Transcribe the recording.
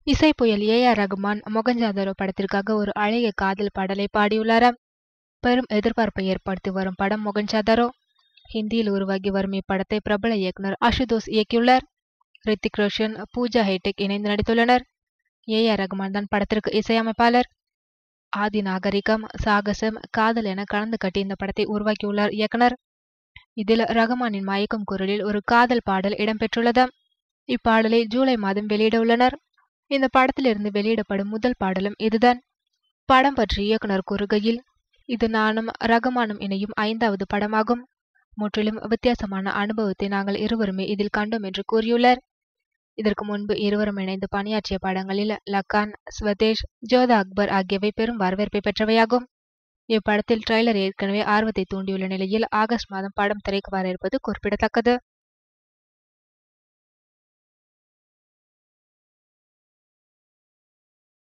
இசை புயல் A R Rahman மொகஞ்சாதரோ படத்திற்காக ஒரு அழகிய காதல் பாடலை பாடியுள்ளாராம் பெரும் எதிர்பார்ப்பை ஏற்படுத்தி வரும் படம் மொகஞ்சாதரோ ஹிந்தியில் உருவாகி வரும் இப்படத்தை பிரபல இயக்குனர் அசுதோஷ் இயக்கியுள்ளார் ரித்திக் ரோஷன் பூஜா ஹைடெக் இணைந்து நடித்துள்ளனர் ஏ ஆர் ரகுமான் தான் படத்திற்கு இசையமைப்பாளர் ஆதி நாகரிகம் சாகசம் காதல் என கலந்து கட்டி இந்த படத்தை உருவாக்கியுள்ளார் இயக்குனர் இதில் ரகுமானின் மயக்கும் குரலில் ஒரு காதல் பாடல் இடம்பெற்றுள்ளது இப்பாடலை ஜூலை மாதம் வெளியிட உள்ளனர் இந்த படத்திலிருந்து வெளியிடப்படும் முதல் பாடலும் இதுதான் படம் பற்றி இயக்குனர் கூறுகையில் இது நானும் ரகுமானும் இணையும் ஐந்தாவது படமாகும் முற்றிலும் வித்தியாசமான அனுபவத்தை நாங்கள் இருவருமே இதில் கண்டோம் என்று கூறியுள்ளார் இதற்கு முன்பு இருவரும் இணைந்து பணியாற்றிய படங்களில் லக்கான் ஸ்வதேஷ் ஜோதா அக்பர் ஆகியவை பெரும் வரவேற்பை பெற்றவையாகும் இப்படத்தில் ட்ரெய்லர் ஏற்கனவே ஆர்வத்தை தூண்டியுள்ள நிலையில் ஆகஸ்ட் மாதம் படம் திரைக்கு வர இருப்பது குறிப்பிடத்தக்கது